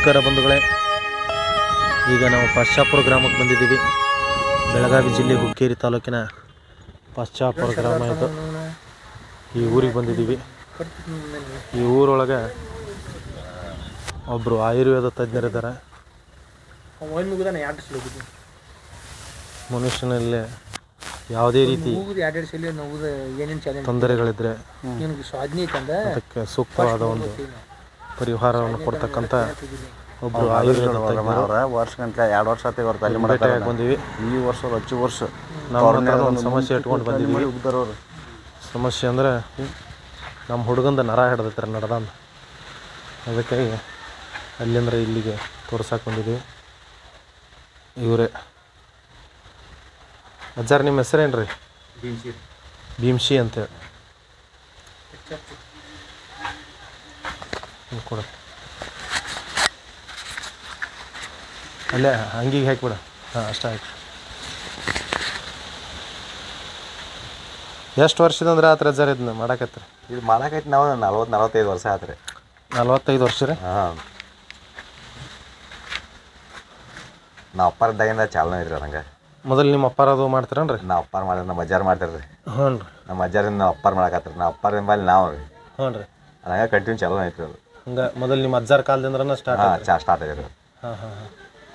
ನಮಸ್ಕಾರ ಬಂಧುಗಳೇ ಈಗ ನಾವು ಪಾಶ್ಚಾಪುರ ಗ್ರಾಮಕ್ಕೆ ಬಂದಿದ್ದೀವಿ ಬೆಳಗಾವಿ ಜಿಲ್ಲೆ ಹುಕ್ಕೇರಿ ತಾಲೂಕಿನ ಪಾಶ್ಚಾಪುರ ಗ್ರಾಮ ಇದು ಈ ಊರಿಗೆ ಬಂದಿದ್ದೀವಿ ಈ ಊರೊಳಗೆ ಒಬ್ಬರು ಆಯುರ್ವೇದ ತಜ್ಞರಿದ್ದಾರೆ ಒಮ್ಮೆ ಮುಗಿದಾನೆ ಎರಡು ಸಲ ಹೋಗಿದ್ವಿ ಮನುಷ್ಯನಲ್ಲಿ ಯಾವುದೇ ರೀತಿ ಮುಗಿದು ಎರಡು ಎರಡು ಸಲ ನಾವು ಏನೇನು ಚಾಲೆಂಜ್ ತೊಂದರೆಗಳಿದ್ದರೆ ನಿನಗೆ ಸಾಧನೆ ಐತಂದ ಅದಕ್ಕೆ ಸೂಕ್ತವಾದ ಒಂದು ಪರಿಹಾರವನ್ನು ಕೊಡ್ತಕ್ಕಂಥ ಒಬ್ಬರು ಆಯುರ್ವೇದ ತಜ್ಞರು ಅವ್ರ ವರ್ಷ ಗಂಟ್ಲೆ ಎರಡು ವರ್ಷ ಆತಿ ಅವ್ರ ತಲೆ ಭೇಟಿಯಾಗಿ ಬಂದೀವಿ ಈ ವರ್ಷ ಹಚ್ಚು ವರ್ಷ ನಮ್ಮ ಹತ್ರ ಒಂದು ಸಮಸ್ಯೆ ಇಟ್ಕೊಂಡು ಬಂದಿದ್ದೀವಿ ಉಗ್ದರವ್ರು ಸಮಸ್ಯೆ ಅಂದ್ರೆ ನಮ್ಮ ಹುಡುಗಂದ ನರ ಹಿಡ್ದೈತ್ರಿ ನಡ್ದಂದು ಅದಕ್ಕಾಗಿ ಅಲ್ಲಿಂದ್ರ ಇಲ್ಲಿಗೆ ತೋರ್ಸಕ್ಕೆ ಬಂದಿದ್ದೀವಿ ಇವರೇ ಅಜ್ಜಾರ್ ನಿಮ್ಮ ಹೆಸರೇನು ರೀ ಭೀಮ್ಶಿ ಅಂತೇಳಿ ಹ್ಮ್, ಕೊಡು ಅಲ್ಲೇ ಹಂಗಿಗೆ ಹಾಕಿಬಿಡ ಹಾಂ ಅಷ್ಟೇ ಹಾಕಿ ಎಷ್ಟು ವರ್ಷದಂದ್ರೆ ಆತ್ರಿ ಅಜ್ಜಾರ್ ಇದನ್ನ ಮಾಡಾಕತ್ರಿ ಇದು ಮಾಡಕೈತಿ ನಾವು ನಲ್ವತ್ತು ನಲವತ್ತೈದು ವರ್ಷ ಆತ್ರಿ ನಲ್ವತ್ತೈದು ವರ್ಷ ರೀ ಹಾಂ ನಾವು ಅಪ್ಪರದಾಗಿಂದ ಚಾಲನೆ ಐತ್ರಿ ನಂಗೆ ಮೊದಲು ನಿಮ್ಮ ಅಪ್ಪಾರದು ಮಾಡ್ತೀರನ್ರಿ ನಾವು ಅಪ್ಪಾರ ಮಾಡಿದ್ರೆ ನಮ್ಮ ಅಜ್ಜಾರು ಮಾಡ್ತಾರೆ ರೀ ಹ್ಞೂ ರೀ ನಮ್ಮ ಅಜ್ಜಾರಿಂದ ನಾವು ಅಪ್ಪಾರ ಮಾಡಕತ್ರಿ ನಾವು ಅಪ್ಪಾರ ಮೇಲೆ ನಾವು ರೀ ಹ್ಞೂ ರೀ ಹಂಗೆ ಕಂಟಿನ್ಯೂ ಚಾಲನೆ ಐತ್ರಿ ಅದು ಹಂಗೆ ಮೊದಲು ನಿಮ್ಮ ಅಜ್ಜಾರ ಕಾಲದಿಂದ್ರನ ಸ್ಟಾರ್ಟ್ ಹಾಂ ಚಾ ಸ್ಟಾರ್ಟ್ ಆಗ್ಯದ ರೀ ಹಾಂ ಹಾಂ ಹಾಂ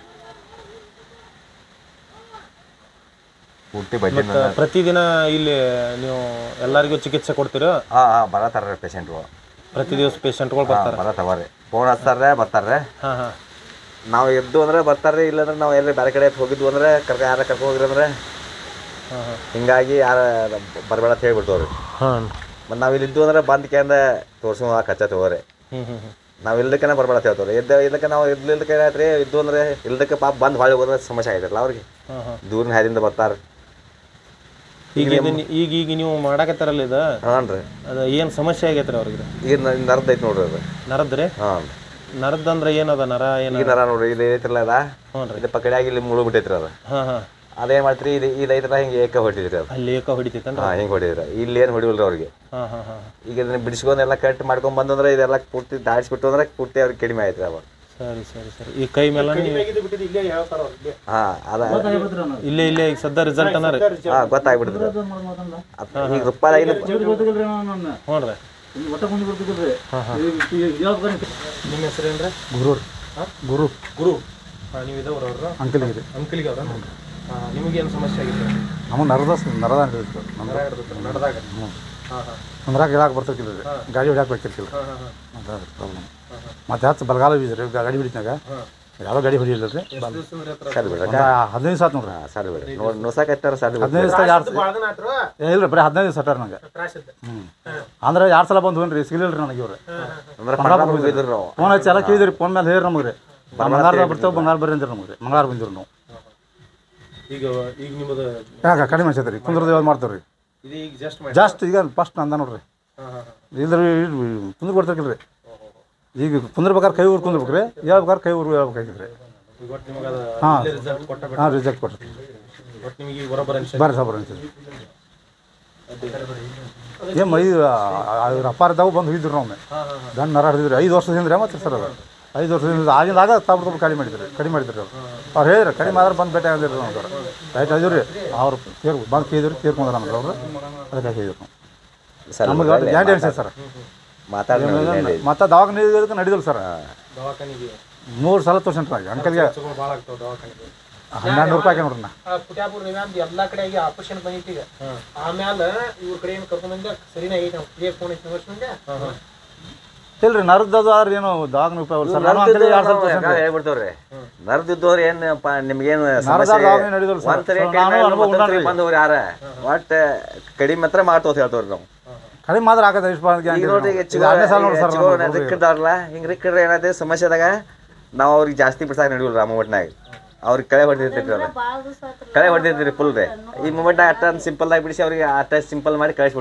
ಪೂರ್ತಿ ಬಡ್ಡಿ ಮತ್ತು ಪ್ರತಿದಿನ ಇಲ್ಲಿ ನೀವು ಎಲ್ಲರಿಗೂ ಚಿಕಿತ್ಸೆ ಕೊಡ್ತೀರೋ ಹಾಂ ಹಾಂ ಬರತ್ತಾರ ರೀ ಪೇಷಂಟ್ಗಳು ಪ್ರತಿ ದಿವಸ ಪೇಷಂಟ್ಗಳು ಹಾಂ ಬರ್ತಾರೆ ಬರತ್ತವ ರೀ ಫೋನ್ ಹಚ್ತಾರ್ರೆ ಬರ್ತಾರೆ ಹಾಂ ಹಾಂ ನಾವು ಎದ್ದು ಅಂದ್ರೆ ಬರ್ತಾರೆ ಇಲ್ಲಾಂದ್ರೆ ನಾವು ಎಲ್ಲಿ ಬೇರೆ ಕಡೆ ಹೋಗಿದ್ವು ಅಂದ್ರೆ ಕರ್ಕ ಯಾರ ಕರ್ಕೊ ಹೋಗಿರಿ ಅಂದ್ರೆ ಹಾಂ ಹಾಂ ಹಿಂಗಾಗಿ ಯಾರ ಬರಬೇಡ ಅಂತ ಹೇಳ್ಬಿಡ್ತವ್ರಿ ಹಾಂ ಮತ್ತು ನಾವು ಇಲ್ಲಿ ಇದ್ದು ಅಂದ್ರೆ ಬಂದ್ ಕೇಂದ್ರ ತೋರ್ಸೋ ಕಚ್ಚ ತಗೋರಿ ಹ್ಞೂ ಹ್ಞೂ ಹ್ಞೂ ನಾವು ಇಲ್ದಕ್ಕೆ ಬರಬೇಡ ಅಂತ ಹೇಳ್ತವ್ರಿ ಇದ್ದ ಇದಕ್ಕೆ ನಾವು ಇರ್ಲಿಲ್ದಕ್ಕೆ ಏನಾಯ್ತು ಇದ್ದು ಅಂದ್ರೆ ಇಲ್ದಕ್ಕೆ ಪಾಪ ಬಂದು ಹೊಳೆ ಹೋದ್ರೆ ಸಮಸ್ಯೆ ಆಗಿರಲ್ಲ ಅವ್ರಿಗೆ ಹಾಂ ಹಾಂ ದೂರಿನ ಹಾದಿಯಿಂದ ಬರ್ತಾರೆ ಈಗ ಇದನ್ನ ಈಗ ಈಗ ನೀವು ಮಾಡಾಕತ್ತಾರಲ್ಲ ಇದು ಹಾಂ ರೀ ಅದು ಏನು ಸಮಸ್ಯೆ ಆಗೈತೆ ರೀ ಅವ್ರಿಗೆ ಈಗ ನರ್ದೈತಿ ನೋಡ್ರಿ ಅದು ನರದ್ ರೀ ಹಾಂ ನರದಂದ್ರೆ ಏನದ ನರ ಏನು ಈಗ ನರ ನೋಡ್ರಿ ಇಲ್ಲಿ ಐತ್ರಲ್ಲ ಅದ ಹ್ಞೂ ರೀ ಇದು ಪಕಡಿಯಾಗಿ ಇಲ್ಲಿ ಮುಳು ಬಿಟ್ಟೈತ್ರಿ ಅದು ಹಾಂ ಹಾಂ ಅದೇನು ಮಾಡ್ತೀರಿ ಇದು ಇದು ಐತ್ರಲ್ಲ ಹಿಂಗೆ ಏಕ ಹೊಟ್ಟಿದ್ರಿ ಅದು ಅಲ್ಲಿ ಏಕ ಹೊಡಿತೈತನ್ರಿ ಹಾಂ ಹಿಂಗೆ ಹೊಡಿದ್ರಿ ಇಲ್ಲಿ ಏನು ಹೊಡಿವಲ್ರಿ ಅವ್ರಿಗೆ ಹಾಂ ಹಾಂ ಹಾಂ ಈಗ ಇದನ್ನ ಬಿಡಿಸ್ಕೊಂಡು ಎಲ್ಲ ಕಟ್ ಮಾಡ್ಕೊಂಡ್ ಬಂದಂದ್ರೆ ಇದೆಲ್ಲ ಪೂರ್ತಿ ದಾಡಿಸ್ಬಿಟ್ಟು ಅಂದ್ರೆ ಪೂರ್ತಿ ಅವ್ರಿಗೆ ಕಡಿಮೆ ಆಯ್ತು ಅವಾಗ ಸರಿ ಸರಿ ಸರಿ ಈ ಕೈ ಮೇಲೆ ನೀವು ಹಾ ಅದ ಇಲ್ಲೇ ಇಲ್ಲೇ ಈಗ ಸದ್ಯ ರಿಸಲ್ಟ್ ಅನ್ನ ರೀ ಹಾ ಗೊತ್ತಾಗ್ಬಿಡ್ತದೆ ಅದ್ ಈಗ ರೂಪಾಯಿ ಹ್ಞೂ ರೀ ನಿಮ್ಮ ಹೆಸರೇನು ರೀ ಗುರು ಗುರು ಗುರು ಹಾಂ ನೀವು ಇದಾವ್ರ ಅವ್ರ ಅಂಕಲ್ಗಿರಿ ಅಂಕಲಿಗೆ ಅವ್ರ ಹಾಂ ನಿಮಗೇನು ಸಮಸ್ಯೆ ಆಗಿತ್ತು ನಮ್ಮ ನರದ ನರದ ಹಿಡಿದಿತ್ತು ನರ ಹಿಡ್ದೈತೆ ನಡೆದಾಗ ಹಾಂ ಹಾಂ ನಮ್ರಾಗ ಹೇಳಕ್ಕೆ ಬರ್ತಿರ್ಕಿಲ್ಲ ರೀ ಗಾಡಿ ಹೊಡ್ಯಾಕೆ ಬರ್ತಿರ್ಕಿಲ್ಲ ಹಾಂ ಹಾಂ ಹಾಂ ಅದ ಪ್ರಾಬ್ಲಮ್ ಮತ್ತೆ ಹತ್ತು ಬಲಗಾಲ ಬೀದ್ರಿ ಗಾಡಿ ಹೊಡಿತ್ನಾಗ ಯಾವ ಗಾಡಿ ಹೊಡಿಲಿಲ್ಲ ರೀ ದಿವ್ಸದಿಂದ ಹತ್ರ ಸರಿ ಬಿಡ್ರಿ ಒಂದು ಹದಿನೈದು ಸಾತ್ ನೋಡ್ರಿ ಸರಿ ಬಿಡ್ರಿ ನೋಡಿ ನುಸಾಕತ್ತಾರ ಸರಿ ಬಿಡ್ರಿ ಹದಿನೈದು ದಿವಸ ಎರಡು ಏ ಇಲ್ಲ ರೀ ಬರೀ ಹದಿನೈದು ದಿವಸ ಸಟ್ಟಾರ ನಂಗೆ ಹ್ಞೂ ಅಂದ್ರೆ ಎರಡು ಸಲ ಬಂದು ಹೋಗ್ರಿ ಸಿಗಲಿಲ್ಲ ರೀ ನನಗೆ ಇವ್ರು ಅಂದ್ರೆ ಪಂಡ್ರಾಪುರ ಹೋಗಿದ್ರು ನಾವು ಫೋನ್ ಹಚ್ಚಿ ಎಲ್ಲ ಕೇಳಿದ್ರಿ ಫೋನ್ ಮೇಲೆ ಹೇಳಿ ನಮಗೆ ರೀ ಮಂಗಾರದ ಬರ್ತೇವೆ ಬಂಗಾರ ಬರ್ರಿ ಅಂದ್ರಿ ನಮಗೆ ರೀ ಮಂಗಾರ ಬಂದಿರು ನಾವು ಈಗ ಈಗ ನಿಮ್ಮದು ಯಾಕೆ ಕಡಿಮೆ ಅನ್ಸೈತೆ ರೀ ಕುಂದ್ರದ ಯಾವ್ದು ಮಾಡ್ತೇವೆ ರೀ ಇದು ಈಗ ಜಸ್ಟ್ ಮಾಡಿ ಜಾಸ್ಟ್ ಈಗ ಫಸ್ಟ್ ಅಂದ ನೋಡ್ರಿ ಹಾಂ ಹಾಂ ಇಲ್ರಿ ಕುಂದ್ರ ಬರ್ತಿರ್ಕಿಲ್ಲ ರೀ ಈಗ ಕುಂದ್ರಬೇಕಾದ್ರೆ ಕೈ ಊರು ಕುಂದ್ರಬೇಕು ರೀ ಹೇಳ್ಬೇಕಾದ್ರೆ ಕೈ ಊರು ಹೇಳ್ಬೇಕಾಗಿತ್ತು ರೀ ಈಗ ಒಟ್ಟು ನಿಮಗೆ ಅದು ಹಾಂ ರಿಸಲ್ಟ್ ಕೊಟ್ಟ ಹಾಂ ರಿಜೆಕ್ಟ್ ಕೊಟ್ರಿ ಒಟ್ಟು ನಿಮಗೆ ಈಗ ಬರೋಬ್ಬರ ಅನ್ಸ ಬರ್ರಿ ಸಾಬ್ರ ಅಂತೀರಿ ಏನು ಮೈ ಅವ್ರ ಅಪ್ಪಾರದಾವು ಬಂದು ಹೋಗಿದ್ರು ನಾವು ಹಾಂ ಹಾಂ ಹಾಂ ಗಂಡು ನರ ಹಿಡಿದ್ರಿ ಐದು ವರ್ಷದಿಂದ ಮತ್ತೆ ಸರ್ ಅದು ಐದು ವರ್ಷದಿಂದ ಆಗಿಂದ ಆಗ ತಾಬ್ರ ತಾಬ್ರ ಕಡಿಮೆ ಮಾಡಿದ್ರಿ ಕಡಿಮೆ ಮಾಡಿದ್ರಿ ಅವ್ರು ಅವ್ರು ಹೇಳಿದ್ರು ಕಡಿಮೆ ಆದ್ರೆ ಬಂದು ಭೇಟಿ ಆಗಿದ್ರು ನಮ್ಗೆ ರೈಟ್ ಆಗಿದ್ರು ರೀ ಅವ್ರು ಕೇರ್ ಬಂದು ಕೇಳಿದ್ರು ಕೇರ್ಕೊಂಡ್ರ ನಮ್ಗೆ ಅವರು ಅದಕ್ಕೆ ಕೇಳಿದ್ರು ನಾವು ಸರಿ ನಮಗೆ ಬಿಡ್ರಿ. ಗ್ಯಾಂಟಿ ಅನ್ಸೈತೆ ಸರ್ ಮಾತಾಡಿ ನೋಡಿ. ಮತ್ತೆ ದವಾಖಾನೆ ಇದಕ್ಕೆ ನಡಿದಿಲ್ಲ ಸರ್ ದವಾಖಾನಿಗೆ ಮೂರು ಸಲ ತೋರ್ಸಂಟ್ರಿ ನನಗೆ ಅಂಕಲ್ಗೆ ಖರ್ಚುಗಳು ಭಾಳ ಆಗ್ತಾವೆ ದವಾಖಾನಿಗೆ ಹನ್ನೆರಡು ರೂಪಾಯಿ ಹಾಕಿ ನೋಡ್ರಿ ನಾ ಪುಟ್ಯಾಪುರ ನೀವ್ಯಾಂದ ಎಲ್ಲಾ ಕಡೆ ಆಗಿ ಆಪರೇಷನ್ ಬಂದಿತ್ತು ಈಗ ಆಮ್ಯಾಲ ಇವ್ರ ಕಡೆ ಏನು ಕರ್ಕೊಂಡ್ ಬಂದ ಸರಿನೇ ಆಗೈತೆ ನಾವು ಕ್ಲಿಯರ್ ಫೋನ್ ಐತಿ ವರ್ಷ ಇಲ್ರಿ ನರದ್ದು ಅದು ಏನು ದವಾಖಾನೆ ಉಪಯೋಗ ಇಲ್ಲ ಸರ್ ನಾನು ನರ್ದಿದ್ದು ಅಂಕಲ್ಗೆ ಎರಡು ಸಲ ನಾವು ತೋರ್ಸಂಟ್ರಿ ಯಾಕೆ ಹೇಳ್ಬಿಡ್ತೇವ್ರಿ ನರ್ದಿದ್ದು ಅವ್ರು ಏನಪ್ಪ ನಿಮ್ಗೇನು ನರದಾಗ ಸಮಸ್ಯೆ ದವಾಖಾನೆ ನಡಿದಿಲ್ಲ ಸರ್. ಒಂದ್ಸರಿ ನಾನು ಕಡಿಮೆ ಅನುಭವ ಮತ್ತೊಂದ್ಸರಿ ಉಂಟಾನ್ರಿ. ಬಂದವ್ರು ಯಾರ ಒಟ್ಟು ಕಡಿಮೆ ಮಾತ್ರ ಮಾಡ್ತೋತ ಹೇಳ್ತವ್ರಿ ನಾವು ಕಡಿಮೆ ಮಾತ್ರ ಹಾಕದ ಇಷ್ಟು ಬಂದ್ ಈಗ ನೋಡ್ರಿ ಈಗ ಇದು ಎರಡನೇ ಸಲ ನೋಡಿ ಸರ್ ಚಿಗೋಣ ನಾನು ರಿಕ್ಕಿದಾರಲ್ಲ ಹಿಂಗೆ ರಿಕ್ಕಿಡ್ರೆ ಏನಾಯ್ತು ಸಮಸ್ಯೆದಾಗ ನಾವು ಅವ್ರಿಗೆ ಜಾಸ್ತಿ ಬಿಡ್ಸಾಕ ನಡಿವಲ್ಲ ಆ ಮೂಮೆಂಟ್ನಾಗ ಅವ್ರಿಗೆ ಕಳೆ ಹೊಡೆದಿರ್ತೀವಿ ಅವ್ರು ಕಳೆ ಹೊಡೆದಿರ್ತೀರಿ ಫುಲ್ ರೀ ಈ ಮೂಮೆಂಟ್ನಾಗ ಅಟ್ಟ ಸಿಂಪಲ್ ಆಗಿ ಬಿಡಿಸಿ ಅವ್ರಿಗೆ ಅಟ್ಟ ಸಿಂಪಲ್ ಮಾಡಿ ಕಳಿಸ್ಬಿಡ್ತೀವಿ